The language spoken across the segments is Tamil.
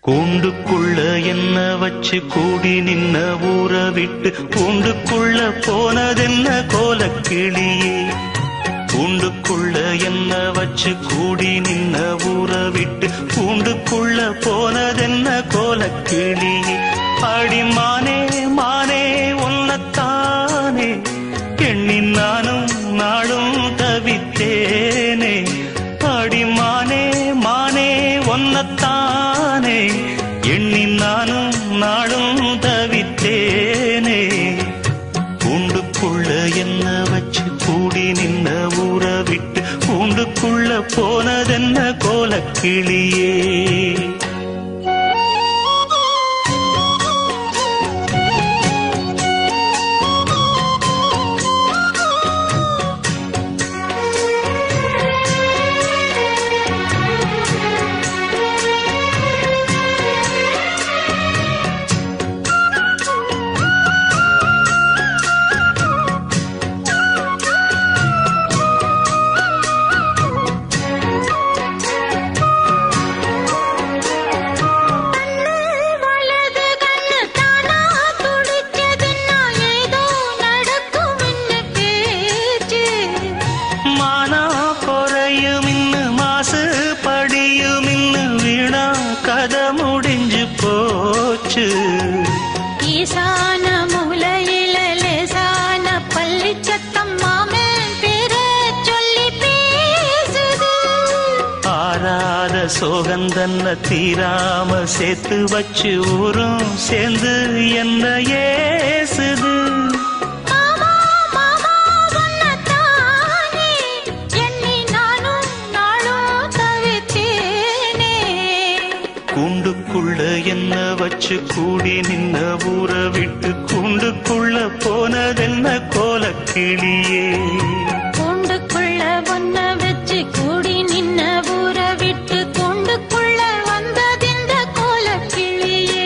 கூண்டுக்குள்ள என்ன வச்சு கூடி நின்ன ஊற விட்டு கூண்டுக்குள்ள போனதென்ன கோலக்கிளியே கூண்டுக்குள்ள என்ன வச்சு கூடி நின்ன ஊற விட்டு கூண்டுக்குள்ள போனதென்ன கோலக்கிளியே அடி மானே மானே உன்னத்தானே எண்ணி நானும் நாளும் தவித்தேனே அடி மானே மானே ஒன்னத்தானே எண்ணி நானும் நாளும் தவித்தேனே கூண்டுக்குள்ள என்ன வச்சு கூடி நின்ன ஊற விட்டு கூண்டுக்குள்ள போனதென்ன கோலக்கிளியே வலது கண்ணு தானா துடிச்சதுன்னா ஏதோ நடக்கும்னு பேச்சு மானா குறையும் இன்னு மாசு படியும் இன்னு வீணா கதை முடிஞ்சு போச்சு ஈசான மூலையில லேசான பள்ளி சத்தம் மாமன் பேர சொல்லி பேசுது ஆறாத சோகந்தன்ன தீராம சேர்த்து வச்சு ஊரும் சேர்ந்து என்ன ஏசுது மாமா மாமா உன்னத்தானே எண்ணி நானும் நாளும் தவித்தேனே கூண்டுக்குள்ள என்ன வச்சு கூடி நின்ன ஊற விட்டு கூண்டுக்குள்ள போனதென்ன கோலக்கிளியே கூண்டுக்குள்ள ஒன்ன வச்சு கூடி நின்ன ஊற விட்டு கூண்டுக்குள்ள வந்ததிந்த கோலக்கிளியே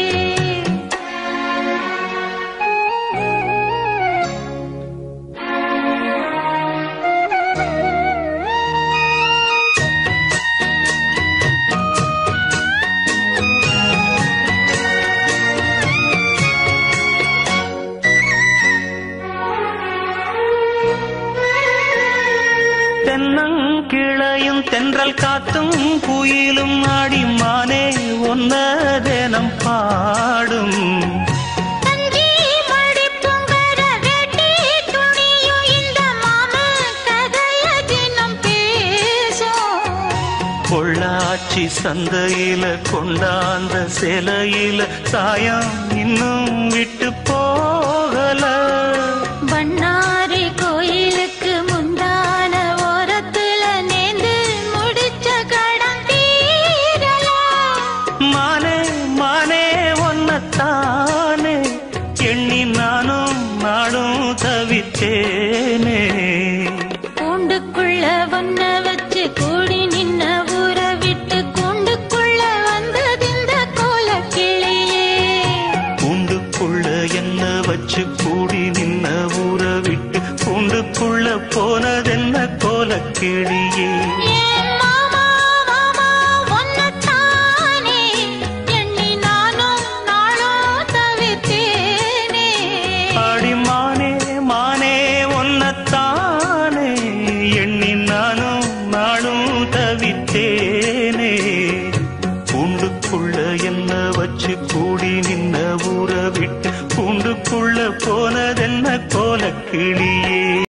தென்னங்கிளையும் தென்றல் காத்தும் குயிலும் ஆடி மானே ஒன்ன தினம் பாடும் தங்கி மடிப்புங்கர வேட்டி துணியும் இந்த மாமன் கதைய தினம் பேசும் பொள்ளாச்சி சந்தையில கொண்டாந்த சிலையில சாயம் இன்னும் விட்டு போகல பண்ணாரி கோயிலுக்கு முந்தான ஓரத்துல நேந்து முடிச்ச கடன் தீரலாம் மானே மானே ஒன்னத்தானே எண்ணி நானும் நாடும் தவித்தேனே கூண்டுக்குள்ள ஒன்ன வச்சு கூடி நின்ன ஊற விட்டு கூண்டுக்குள்ள வந்ததிந்த கோலக்கிளியே கூண்டுக்குள்ள என்ன வச்சு கூடி நின்ன ஊற விட்டு கூண்டுக்குள்ள போனதென்ன கோலக்கிளியே ஏன் மாமா மாமா உன்னத்தானே எண்ணி நானும் நாளும் தவித்தேனே ஆடி மானே மானே ஒன்னத்தானே எண்ணி நானும் நாளும் தவித்தேனே கூண்டுக்குள்ள என்ன வச்சு கூடி நின்ன ஊற விட்டு கூண்டுக்குள்ள போனதென்ன கோலக்கிளியே